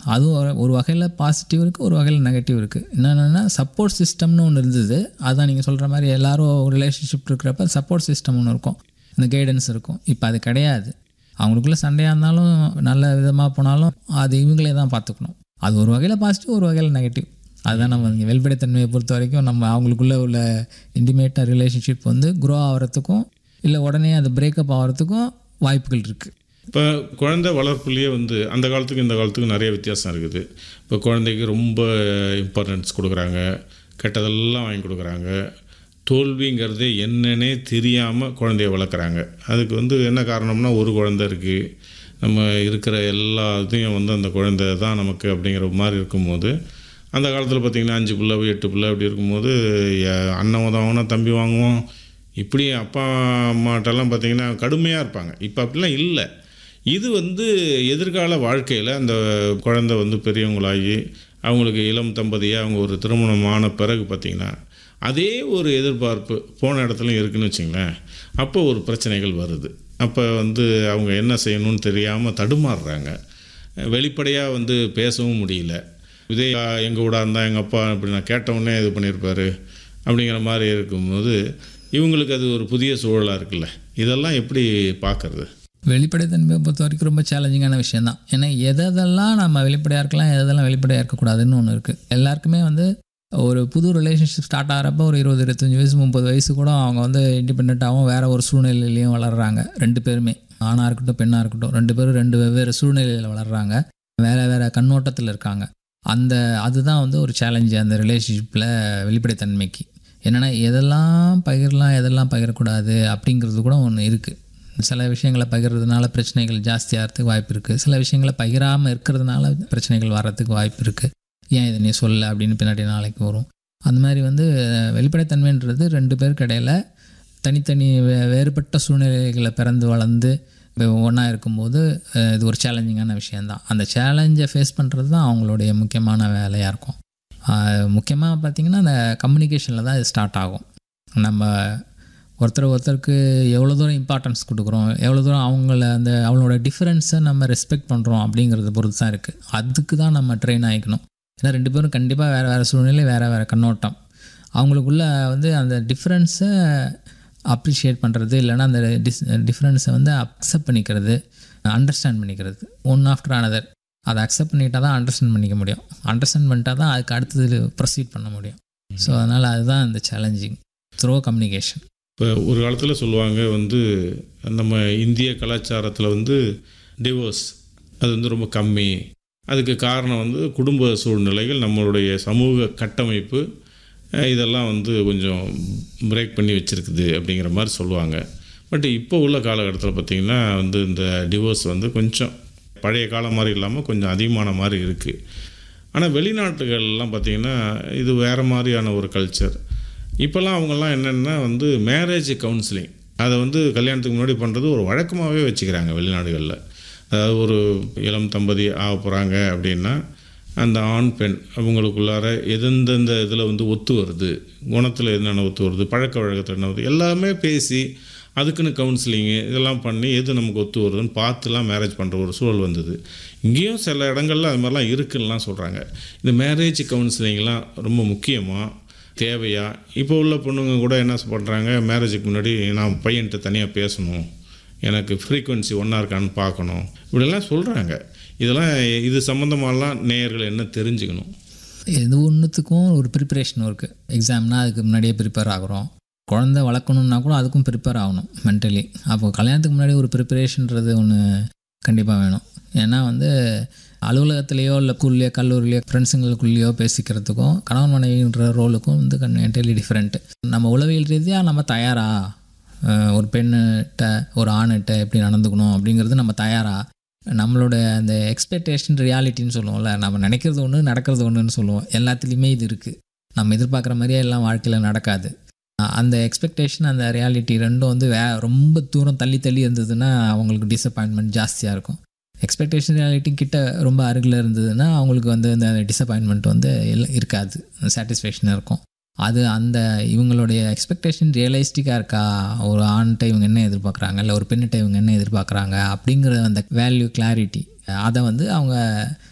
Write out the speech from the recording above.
அதுவும் ஒரு- ஒரு வகையில் பாசிட்டிவ் இருக்குது ஒரு வகையில் நெகட்டிவ் இருக்குது என்னென்னா சப்போர்ட் சிஸ்டம்னு ஒன்று இருந்தது அதான் நீங்கள் சொல்கிற மாதிரி எல்லாரும் ரிலேஷன்ஷிப் இருக்கிறப்ப சப்போர்ட் சிஸ்டம் ஒன்று இருக்கும் இந்த கைடன்ஸ் இருக்கும் இப்போ அது கிடையாது அவங்களுக்குள்ள சண்டையாக இருந்தாலும் நல்ல விதமாக போனாலும் அது இவங்களே தான் பார்த்துக்கணும் அது ஒரு வகையில் பாசிட்டிவ் ஒரு வகையில் நெகட்டிவ் அதுதான் நம்ம இங்கே வெளிப்படைத்தன்மையை பொறுத்த வரைக்கும் நம்ம அவங்களுக்குள்ள உள்ள இன்டிமேட்டாக ரிலேஷன்ஷிப் வந்து க்ரோ ஆகிறதுக்கும் இல்லை உடனே அது பிரேக்கப் ஆகிறதுக்கும் வாய்ப்புகள் இருக்குது இப்போ குழந்தை வளர்ப்புலேயே வந்து அந்த காலத்துக்கு இந்த காலத்துக்கு நிறைய வித்தியாசம் இருக்குது இப்போ குழந்தைக்கு ரொம்ப இம்பார்ட்டன்ஸ் கொடுக்குறாங்க கெட்டதெல்லாம் வாங்கி கொடுக்குறாங்க தோல்விங்கிறதே என்னன்னே தெரியாமல் குழந்தைய வளர்க்குறாங்க அதுக்கு வந்து என்ன காரணம்னா ஒரு குழந்தை இருக்குது நம்ம இருக்கிற எல்லா இதையும் வந்து அந்த குழந்தை தான் நமக்கு அப்படிங்கிற மாதிரி இருக்கும்போது அந்த காலத்தில் பார்த்திங்கன்னா அஞ்சு பிள்ளை எட்டு பிள்ளை அப்படி இருக்கும்போது எ- அண்ணன் உதவனா தம்பி வாங்குவோம் இப்படி அப்பா அம்மாட்டெல்லாம் பார்த்திங்கன்னா கடுமையாக இருப்பாங்க இப்போ அப்படிலாம் இல்லை இது வந்து எதிர்கால வாழ்க்கையில் அந்த குழந்தை வந்து பெரியவங்களாகி அவங்களுக்கு இளம் தம்பதியாக அவங்க ஒரு திருமணமான பிறகு பார்த்திங்கன்னா அதே ஒரு எதிர்பார்ப்பு போன இடத்துலையும் இருக்குன்னு வச்சுங்களேன் அப்போ ஒரு பிரச்சனைகள் வருது அப்போ வந்து அவங்க என்ன செய்யணும்னு தெரியாமல் தடுமாறுறாங்க வெளிப்படையாக வந்து பேசவும் முடியல இதே எங்கள் கூட இருந்தால் எங்கள் அப்பா இப்படி நான் கேட்டவுடனே இது பண்ணியிருப்பாரு அப்படிங்கிற மாதிரி இருக்கும்போது இவங்களுக்கு அது ஒரு புதிய சூழலாக இருக்குல்ல இதெல்லாம் எப்படி பார்க்கறது வெளிப்படைத்தன்மையை பொறுத்த வரைக்கும் ரொம்ப சேலஞ்சிங்கான விஷயம் தான் ஏன்னா எதெல்லாம் நம்ம வெளிப்படையாக இருக்கலாம் எதெல்லாம் வெளிப்படையாக இருக்கக்கூடாதுன்னு ஒன்று இருக்குது எல்லாருக்குமே வந்து ஒரு புது ரிலேஷன்ஷிப் ஸ்டார்ட் ஆகிறப்ப ஒரு இருபது இருபத்தஞ்சி வயசு முப்பது வயசு கூட அவங்க வந்து இண்டிபெண்ட்டாகவும் வேற ஒரு சூழ்நிலையிலையும் வளர்கிறாங்க ரெண்டு பேருமே ஆணாக இருக்கட்டும் பெண்ணாக இருக்கட்டும் ரெண்டு பேரும் ரெண்டு வெவ்வேறு சூழ்நிலையில் வளர்கிறாங்க வேற வேற கண்ணோட்டத்தில் இருக்காங்க அந்த அதுதான் வந்து ஒரு சேலஞ்சு அந்த ரிலேஷன்ஷிப்பில் வெளிப்படைத்தன்மைக்கு என்னென்னா எதெல்லாம் பகிரலாம் எதெல்லாம் பகிரக்கூடாது அப்படிங்கிறது கூட ஒன்று இருக்குது சில விஷயங்களை பகிர்றதுனால பிரச்சனைகள் ஜாஸ்தியாகிறதுக்கு வாய்ப்பு இருக்குது சில விஷயங்களை பகிராமல் இருக்கிறதுனால பிரச்சனைகள் வர்றதுக்கு வாய்ப்பு இருக்குது ஏன் இதை நீ சொல்ல அப்படின்னு பின்னாடி நாளைக்கு வரும் அந்த மாதிரி வந்து வெளிப்படைத்தன்மைன்றது ரெண்டு பேருக்கு இடையில தனித்தனி வே வேறுபட்ட சூழ்நிலைகளை பிறந்து வளர்ந்து ஒன்றா இருக்கும்போது அஹ், இது ஒரு சேலஞ்சிங்கான விஷயந்தான் அந்த சேலஞ்சை ஃபேஸ் பண்ணுறது தான் அவங்களுடைய முக்கியமான வேலையாக இருக்கும் முக்கியமாக பார்த்திங்கன்னா அந்த கம்யூனிகேஷனில் தான் இது ஸ்டார்ட் ஆகும் நம்ம ஒருத்தர் ஒருத்தருக்கு எவ்வளோ தூரம் இம்பார்ட்டன்ஸ் கொடுக்குறோம் எவ்வளோ தூரம் அவங்கள அந்த அவங்களோட டிஃப்ரென்ஸை நம்ம ரெஸ்பெக்ட் பண்ணுறோம் அப்படிங்கிறத பொறுத்து தான் இருக்குது அதுக்கு தான் நம்ம ட்ரெயின் ஆகிக்கணும் ஏன்னா ரெண்டு பேரும் கண்டிப்பாக வேறு வேறு சூழ்நிலை வேறு வேறு கண்ணோட்டம் அவங்களுக்குள்ள வந்து அந்த டிஃப்ரென்ஸை அப்ரிஷியேட் பண்ணுறது இல்லைன்னா அந்த டிஸ் டிஃப்ரென்ஸை வந்து அக்செப்ட் பண்ணிக்கிறது அண்டர்ஸ்டாண்ட் பண்ணிக்கிறது ஒன் ஆஃப்டர் another அதை அக்செப்ட் பண்ணிட்டா தான் அண்டர்ஸ்டாண்ட் பண்ணிக்க முடியும் அண்டர்ஸ்டாண்ட் பண்ணிட்டா தான் அதுக்கு அடுத்தது ப்ரொசீட் பண்ண முடியும் ஸோ அதனால் அதுதான் இந்த சேலஞ்சிங் த்ரோ கம்யூனிகேஷன் இப்போ ஒரு காலத்தில் சொல்லுவாங்க வந்து நம்ம இந்திய கலாச்சாரத்தில் வந்து டிவோர்ஸ் அது வந்து ரொம்ப கம்மி அதுக்கு காரணம் வந்து குடும்ப சூழ்நிலைகள் நம்மளுடைய சமூக கட்டமைப்பு அஹ், இதெல்லாம் வந்து கொஞ்சம் பிரேக் பண்ணி வச்சுருக்குது அப்படிங்கிற மாதிரி சொல்லுவாங்க பட் இப்போ உள்ள காலகட்டத்தில் பார்த்திங்கன்னா வந்து இந்த டிவோர்ஸ் வந்து கொஞ்சம் பழைய காலம் மாதிரி இல்லாமல் கொஞ்சம் அதிகமான மாதிரி இருக்குது ஆனால் வெளிநாட்டுகள்லாம் பார்த்திங்கன்னா இது வேறு மாதிரியான ஒரு கல்ச்சர் இப்போல்லாம் அவங்கெல்லாம் என்னென்னா வந்து மேரேஜ் கவுன்சிலிங் அதை வந்து கல்யாணத்துக்கு முன்னாடி பண்ணுறது ஒரு வழக்கமாகவே வச்சுக்கிறாங்க வெளிநாடுகளில் அதாவது ஒரு இளம் தம்பதி ஆக போகிறாங்க அப்படின்னா அந்த ஆண் பெண் அவங்களுக்குள்ளார எந்தெந்த இதில் வந்து ஒத்து வருது குணத்தில் என்னென்ன ஒத்து வருது பழக்க வழக்கத்தில் என்ன வருது எல்லாமே பேசி அதுக்குன்னு கவுன்சிலிங்கு இதெல்லாம் பண்ணி எது நமக்கு ஒத்து வருதுன்னு பார்த்துலாம் மேரேஜ் பண்ணுற ஒரு சூழல் வந்தது இங்கேயும் சில இடங்கள்ல அது மாதிரிலாம் இருக்குன்னுலாம் சொல்கிறாங்க இந்த மேரேஜ் கவுன்சிலிங்லாம் ரொம்ப முக்கியமாக தேவையா இப்போ உள்ள பொண்ணுங்க கூட என்ன பண்ணுறாங்க மேரேஜுக்கு முன்னாடி நான் பையன்கிட்ட தனியாக பேசணும் எனக்கு ஃப்ரீக்குவென்சி ஒன்றா இருக்கான்னு பார்க்கணும் இப்படிலாம் சொல்கிறாங்க இதெல்லாம் இது சம்மந்தமாலாம் நேயர்கள் என்ன தெரிஞ்சுக்கணும் எது ஒன்றுத்துக்கும் ஒரு ப்ரிப்பரேஷன் இருக்குது எக்ஸாம்னா அதுக்கு முன்னாடியே ப்ரிப்பேர் ஆகுறோம் குழந்தை வளர்க்கணுன்னா கூட அதுக்கும் ப்ரிப்பேர் ஆகணும் மென்டலி அப்போ கல்யாணத்துக்கு முன்னாடி ஒரு ப்ரிப்பரேஷன்றது ஒன்று கண்டிப்பாக வேணும் ஏன்னா வந்து அலுவலகத்திலேயோ இல்லை ஸ்கூல்லையோ கல்லூரிலையோ ஃப்ரெண்ட்ஸுங்களுக்குள்ளேயோ பேசிக்கிறதுக்கும் கணவன் மனைவின்ற ரோலுக்கும் வந்து என்டையர்லி டிஃப்ரெண்ட்டு நம்ம உளவியல் ரீதியாக நம்ம தயாரா அஹ் ஒரு பெண்ணிட்ட ஒரு ஆணிட்ட எப்படி நடந்துக்கணும் அப்படிங்கிறது நம்ம தயாரா நம்மளோட அந்த எக்ஸ்பெக்டேஷன் ரியாலிட்டின்னு சொல்லுவோம்ல நம்ம நினைக்கிறது ஒன்று நடக்கிறது ஒன்றுன்னு சொல்லுவோம் எல்லாத்துலேயுமே இது இருக்குது நம்ம எதிர்பார்க்குற மாதிரியே எல்லாம் வாழ்க்கையில் நடக்காது அஹ் அந்த எக்ஸ்பெக்டேஷன் அந்த ரியாலிட்டி ரெண்டும் வந்து வே ரொம்ப தூரம் தள்ளி தள்ளி இருந்ததுன்னா அவங்களுக்கு டிசப்பாயின்மெண்ட் ஜாஸ்தியாக இருக்கும் எக்ஸ்பெக்டேஷன் ரியாலிட்டி கிட்ட ரொம்ப அருகில் இருந்ததுன்னா அவங்களுக்கு வந்து அந்த டிசப்பாயின்மெண்ட் வந்து இல்ல- இருக்காது சாட்டிஸ்ஃபேக்ஷன் இருக்கும் அது அந்த இவங்களுடைய எக்ஸ்பெக்டேஷன் ரியலிஸ்டிக்காக இருக்கா ஒரு ஆண்கிட்ட இவங்க என்ன எதிர்பார்க்குறாங்க இல்லை ஒரு பெண்ணிட்ட இவங்க என்ன எதிர்பார்க்குறாங்க அப்படிங்கிற அந்த வேல்யூ கிளாரிட்டி அதை வந்து அவங்க